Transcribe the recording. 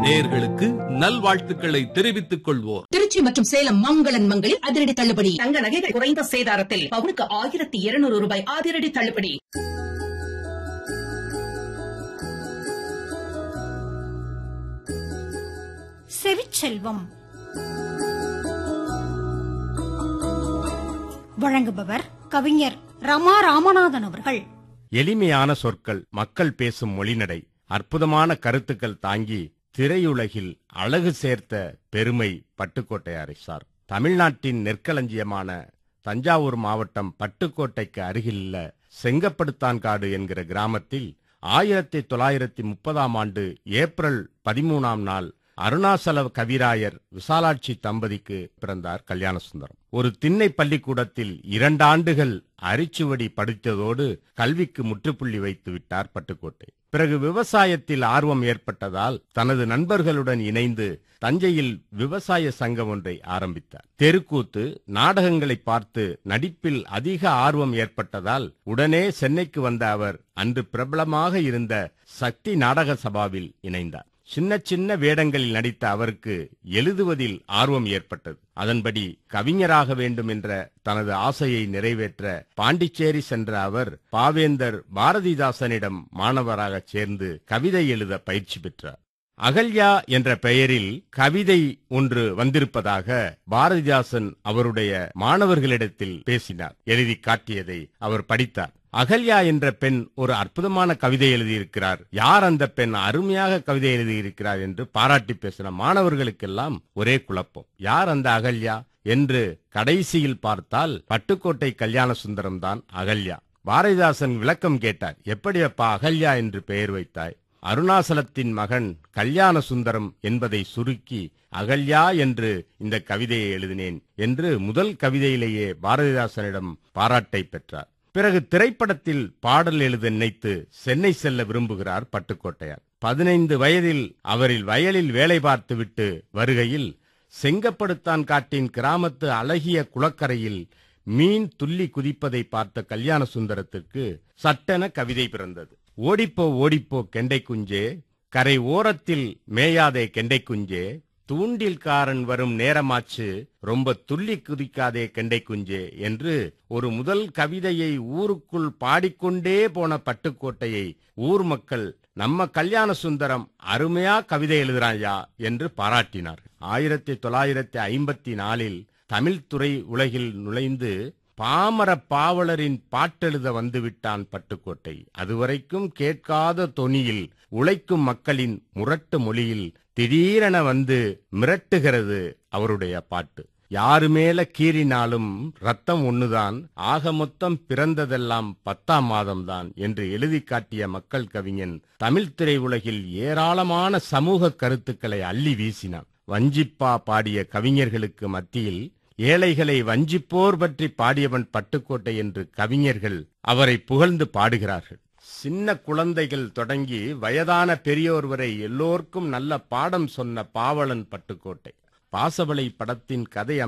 நேயர்களுக்கு நல்வாழ்த்துக்களை தெரிவித்துக் கொள்வோர் திருச்சி மற்றும் சேலம் மங்களன் மங்களில் அதிரடி தள்ளுபடி தங்க நகைகள் குறைந்த சேதாரத்தில் பவுனுக்கு ஆயிரத்தி இருநூறு ரூபாய் அதிரடி தள்ளுபடி செவிச்செல்வம் வழங்குபவர் கவிஞர் ரமா ராமநாதன் அவர்கள் எளிமையான சொற்கள் மக்கள் பேசும் மொழிநடை அற்புதமான கருத்துக்கள் தாங்கி திரையுலகில் அழகு சேர்த்த பெருமை பட்டுக்கோட்டையாரை சார் தமிழ்நாட்டின் நெற்களஞ்சியமான தஞ்சாவூர் மாவட்டம் பட்டுக்கோட்டைக்கு அருகிலுள்ள செங்கப்படுத்தான்காடு என்கிற கிராமத்தில் ஆயிரத்தி தொள்ளாயிரத்தி முப்பதாம் ஆண்டு ஏப்ரல் பதிமூணாம் நாள் அருணாசல கவிராயர் விசாலாட்சி தம்பதிக்கு பிறந்தார் கல்யாணசுந்தரம் ஒரு திண்ணை பள்ளிக்கூடத்தில் இரண்டு ஆண்டுகள் அரிச்சுவடி படித்ததோடு கல்விக்கு முற்றுப்புள்ளி வைத்து விட்டார் பட்டுக்கோட்டை பிறகு விவசாயத்தில் ஆர்வம் ஏற்பட்டதால் தனது நண்பர்களுடன் இணைந்து தஞ்சையில் விவசாய சங்கம் ஒன்றை ஆரம்பித்தார் தெருக்கூத்து நாடகங்களை பார்த்து நடிப்பில் அதிக ஆர்வம் ஏற்பட்டதால் உடனே சென்னைக்கு வந்த அவர் அன்று பிரபலமாக இருந்த சக்தி நாடக சபாவில் இணைந்தார் சின்ன சின்ன வேடங்களில் நடித்த அவருக்கு எழுதுவதில் ஆர்வம் ஏற்பட்டது அதன்படி கவிஞராக வேண்டும் என்ற தனது ஆசையை நிறைவேற்ற பாண்டிச்சேரி சென்ற அவர் பாவேந்தர் பாரதிதாசனிடம் மாணவராகச் சேர்ந்து கவிதை எழுத பயிற்சி பெற்றார் அகல்யா என்ற பெயரில் கவிதை ஒன்று வந்திருப்பதாக பாரதிதாசன் அவருடைய மாணவர்களிடத்தில் பேசினார் எழுதி காட்டியதை அவர் படித்தார் அகல்யா என்ற பெண் ஒரு அற்புதமான கவிதை எழுதியிருக்கிறார் யார் அந்த பெண் அருமையாக கவிதை எழுதியிருக்கிறார் என்று பாராட்டி பேசின மாணவர்களுக்கெல்லாம் ஒரே குழப்பம் யார் அந்த அகல்யா என்று கடைசியில் பார்த்தால் பட்டுக்கோட்டை கல்யாண சுந்தரம் தான் அகல்யா பாரதிதாசன் விளக்கம் கேட்டார் எப்படி அப்பா அகல்யா என்று பெயர் வைத்தாய் அருணாசலத்தின் மகன் கல்யாண சுந்தரம் என்பதை சுருக்கி அகல்யா என்று இந்த கவிதையை எழுதினேன் என்று முதல் கவிதையிலேயே பாரதிதாசனிடம் பாராட்டை பெற்றார் பிறகு திரைப்படத்தில் பாடல் எழுத நினைத்து சென்னை செல்ல விரும்புகிறார் பட்டுக்கோட்டையார் பதினைந்து வயதில் அவரில் வயலில் வேலை பார்த்துவிட்டு வருகையில் செங்கப்படுத்தான் காட்டின் கிராமத்து அழகிய குளக்கரையில் மீன் துள்ளி குதிப்பதை பார்த்த கல்யாண சுந்தரத்திற்கு சட்டென கவிதை பிறந்தது ஓடிப்போ ஓடிப்போ கெண்டை குஞ்சே கரை ஓரத்தில் மேயாதே கெண்டை குஞ்சே தூண்டில்காரன் வரும் நேரமாச்சு ரொம்ப துள்ளி குதிக்காதே கெண்டை குஞ்சே என்று ஒரு முதல் கவிதையை ஊருக்குள் பாடிக்கொண்டே போன பட்டுக்கோட்டையை ஊர் மக்கள் நம்ம கல்யாண சுந்தரம் அருமையா கவிதை எழுதுறாயா என்று பாராட்டினார் ஆயிரத்தி தொள்ளாயிரத்தி ஐம்பத்தி நாலில் தமிழ் துறை உலகில் நுழைந்து பாமர பாவலரின் பாட்டெழுத வந்துவிட்டான் பட்டுக்கோட்டை அதுவரைக்கும் கேட்காத தொனியில் உழைக்கும் மக்களின் முரட்டு மொழியில் திடீரென வந்து மிரட்டுகிறது அவருடைய பாட்டு யாரு மேல கீறினாலும் ரத்தம் ஒண்ணுதான் ஆக மொத்தம் பிறந்ததெல்லாம் பத்தாம் மாதம்தான் என்று எழுதி காட்டிய மக்கள் கவிஞன் தமிழ் திரையுலகில் ஏராளமான சமூக கருத்துக்களை அள்ளி வீசினான் வஞ்சிப்பா பாடிய கவிஞர்களுக்கு மத்தியில் ஏழைகளை வஞ்சிப்போர் பற்றி பாடியவன் பட்டுக்கோட்டை என்று கவிஞர்கள் அவரை புகழ்ந்து பாடுகிறார்கள் சின்ன குழந்தைகள் தொடங்கி வயதான பெரியோர் வரை எல்லோருக்கும் நல்ல பாடம் சொன்ன பாவலன் பட்டுக்கோட்டை பாசவளை படத்தின் கதை